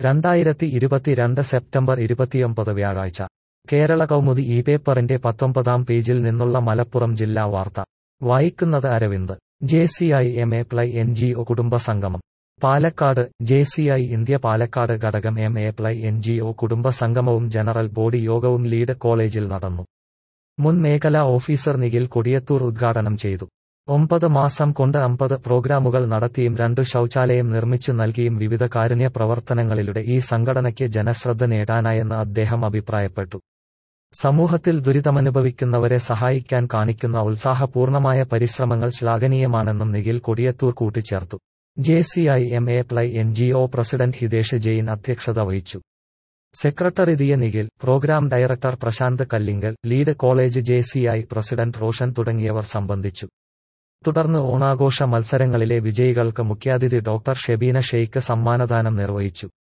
രണ്ടായിരത്തി ഇരുപത്തിരണ്ട് സെപ്റ്റംബർ ഇരുപത്തിയൊമ്പത് വ്യാഴാഴ്ച കേരള കൗമുദി ഈ പേപ്പറിന്റെ പത്തൊമ്പതാം പേജിൽ നിന്നുള്ള മലപ്പുറം ജില്ലാ വാർത്ത വായിക്കുന്നത് Aravind J C I M A ply N G O കുടുംബ സംഗമം Palakkad J C I India Palakkad ഘടകം M A ply N G O കുടുംബ സംഗമവും ജനറൽ ബോഡി യോഗവും ലീഡ് കോളേജിൽ നടന്നു മുൻ മേഖലാ ഓഫീസർ നിഖിൽ കൊടിയത്തൂർ ഉദ്ഘാടനം ചെയ്തു ഒമ്പത് മാസം കൊണ്ട് അമ്പത് പ്രോഗ്രാമുകൾ നടത്തിയും രണ്ടു ശൗചാലയം നിർമ്മിച്ചു നൽകിയും വിവിധ കാരുണ്യ പ്രവർത്തനങ്ങളിലൂടെ ഈ സംഘടനയ്ക്ക് ജനശ്രദ്ധ നേടാനായെന്ന് അദ്ദേഹം അഭിപ്രായപ്പെട്ടു സമൂഹത്തിൽ ദുരിതമനുഭവിക്കുന്നവരെ സഹായിക്കാൻ കാണിക്കുന്ന ഉത്സാഹപൂർണമായ പരിശ്രമങ്ങൾ ശ്ലാഘനീയമാണെന്നും നിഖിൽ കൊടിയത്തൂർ കൂട്ടിച്ചേർത്തു J C I M A ply N G O president Hitesh Jain അധ്യക്ഷത വഹിച്ചു secretary Diya Nikhil programme director Prashanth Kallinkal lead college J C I president Roshan തുടങ്ങിയവർ സംബന്ധിച്ചു തുടർന്ന് ഓണാഘോഷ മത്സരങ്ങളിലെ വിജയികൾക്ക് മുഖ്യാതിഥി ഡോക്ടർ ഷെബീന ഷെയ്ഖ് സമ്മാനദാനം നിർവഹിച്ചു